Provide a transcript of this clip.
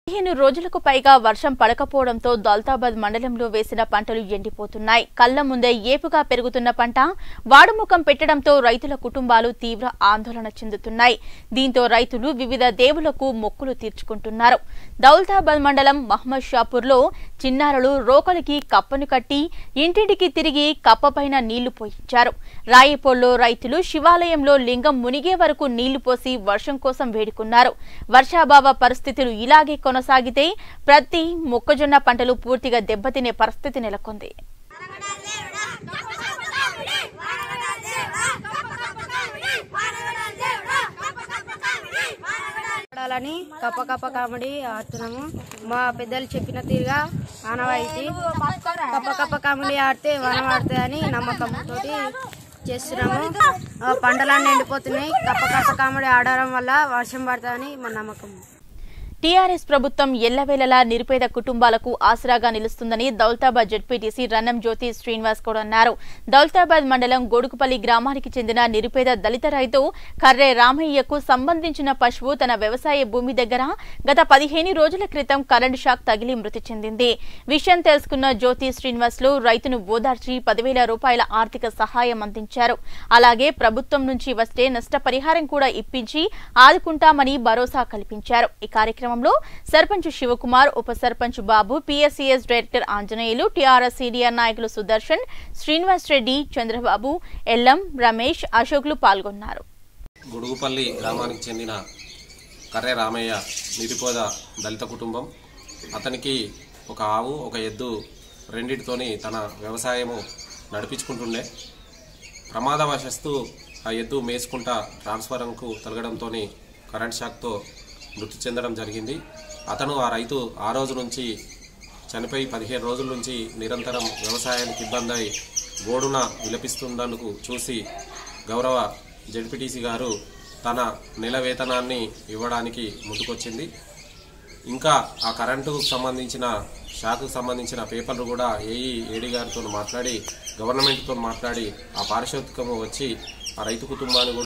పదిహేను రోజులకు పైగా వర్షం పడకపోవడంతో దౌలతాబాద్ మండలంలో వేసిన పంటలు ఎండిపోతున్నాయి కళ్ల ముందే ఏపుగా పెరుగుతున్న పంట వాడుముఖం పెట్టడంతో రైతుల కుటుంబాలు తీవ్ర ఆందోళన చెందుతున్నాయి దీంతో రైతులు వివిధ దేవులకు మొక్కులు తీర్చుకుంటున్నారు దౌలతాబాద్ మండలం మహమ్మద్ షాపూర్లో చిన్నారులు రోకలికి కప్పను కట్టి ఇంటింటికి తిరిగి కప్పపైన నీళ్లు పోయించారు రాయిపోల్లో రైతులు శివాలయంలో లింగం మునిగే వరకు నీళ్లు పోసి వర్షం కోసం వేడుకున్నారు వర్షాభావ పరిస్థితులు ఇలాగే కొనసాగితే ప్రతి మొక్కజొన్న పంటలు పూర్తిగా దెబ్బతినే పరిస్థితి నెలకొంది ఆడాలని కప్ప కప్ప కామెడీ ఆడుతున్నాము మా పెద్దలు చెప్పిన తీరుగా ఆనవాయితీ కప్ప కప్ప కామెడీ ఆడితే వనం ఆడుతుందని నమ్మకంతో చేస్తున్నాము ఆ, పంటలన్నీ ఎండిపోతున్నాయి కప్ప కప్ప కామెడీ ఆడడం వల్ల వర్షం పడుతుందని మా నమ్మకం టీఆర్ఎస్ ప్రభుత్వం ఎల్లవేళలా నిరుపేద కుటుంబాలకు ఆసరాగా నిలుస్తుందని దౌలతాబాద్ జడ్పీటీసీ రన్నం జ్యోతి శ్రీనివాస్ గౌడ్ అన్నారు దౌలతాబాద్ మండలం గొడుగుపల్లి గ్రామానికి చెందిన నిరుపేద దళిత రైతు కర్రే రామయ్యకు సంబంధించిన పశువు తన వ్యవసాయ భూమి దగ్గర గత పదిహేను రోజుల క్రితం కరెంటు షాక్ తగిలి మృతి చెందింది విషయం తెలుసుకున్న జ్యోతి శ్రీనివాసులు రైతును ఓదార్చి పదివేల రూపాయల ఆర్థిక సహాయం అందించారు అలాగే ప్రభుత్వం నుంచి వస్తే నష్టపరిహారం కూడా ఇప్పించి ఆదుకుంటామని భరోసా కల్పించారు ఈ కార్యక్రమంలో సర్పంచ్ శివకుమార్ ఉప sarpanch Babu PSCS director Anjaneyulu TRS senior నాయకులు సుదర్శన్ శ్రీనివాస్ రెడ్డి చంద్రబాబు ఎల్లం రమేష్ అశోక్లు పాల్గొన్నారు గొడుగుపల్లి గ్రామానికి చెందిన కర్రె రామయ్య నిరుపేద దళిత కుటుంబం అతనికి ఒక ఆవు ఒక ఎద్దు రెండిటితోని తన వ్యవసాయము నడిపించుకుంటుండే ప్రమాదవశస్తు ఆ ఎద్దు మేసుకుంటా ట్రాన్స్ఫారంకు తొలగడంతో కరెంట్ షాక్తో మృతి చెందడం జరిగింది అతను ఆ రైతు ఆ రోజు నుంచి చనిపోయి పదిహేను రోజుల నుంచి నిరంతరం వ్యవసాయానికి ఇబ్బంది అయి గోడున విలపిస్తున్నందుకు చూసి గౌరవ జడ్పీటీసీ గారు తన నెల వేతనాన్ని ఇవ్వడానికి ముందుకొచ్చింది ఇంకా ఆ కరెంటుకు సంబంధించిన షాకుకు సంబంధించిన పేపర్లు కూడా ఏఈ ఏడీ గారితో మాట్లాడి గవర్నమెంట్తో మాట్లాడి ఆ పారిశోధికము వచ్చి ఆ రైతు కుటుంబాన్ని కూడా